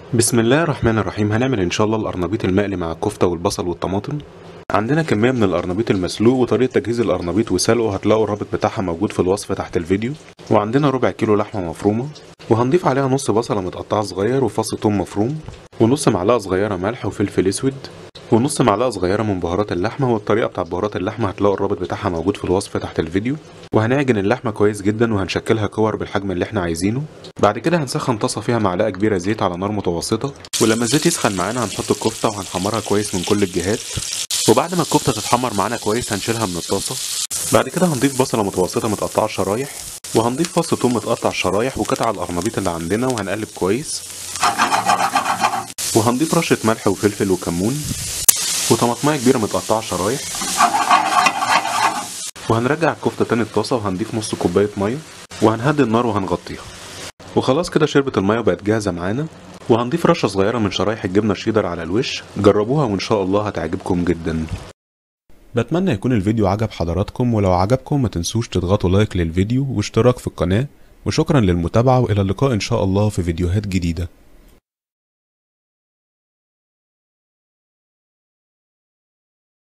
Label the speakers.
Speaker 1: بسم الله الرحمن الرحيم هنعمل ان شاء الله القرنبيط المقلي مع الكفته والبصل والطماطم عندنا كميه من القرنبيط المسلوق وطريقه تجهيز القرنبيط وسلقه هتلاقوا الرابط بتاعها موجود في الوصف تحت الفيديو وعندنا ربع كيلو لحمه مفرومه وهنضيف عليها نص بصله متقطعه صغير وفص ثوم مفروم ونص معلقه صغيره ملح وفلفل اسود ونص معلقه صغيره من بهارات اللحمه والطريقه بتاعت بهارات اللحمه هتلاقوا الرابط بتاعها موجود في الوصف تحت الفيديو وهنعجن اللحمه كويس جدا وهنشكلها كور بالحجم اللي احنا عايزينه بعد كده هنسخن طاسه فيها معلقه كبيره زيت على نار متوسطه ولما الزيت يسخن معانا هنحط الكفته وهنحمرها كويس من كل الجهات وبعد ما الكفته تتحمر معانا كويس هنشيلها من الطاسه بعد كده هنضيف بصله متوسطه متقطعه شرايح وهنضيف فص ثوم متقطع شرايح وقطع القرنبيط اللي عندنا وهنقلب كويس وهنضيف رشه ملح وفلفل وكمون وطماطمايه كبيره متقطعه شرايح وهنرجع الكفته تاني الطاسه وهنضيف نص كوبايه ميه وهنهدي النار وهنغطيها وخلاص كده شربت الميه وبقت جاهزه معانا وهنضيف رشه صغيره من شرايح الجبنه الشيدر على الوش جربوها وان شاء الله هتعجبكم جدا بتمنى يكون الفيديو عجب حضراتكم ولو عجبكم ما تنسوش تضغطوا لايك للفيديو واشتراك في القناه وشكرا للمتابعه والى اللقاء ان شاء الله في فيديوهات جديده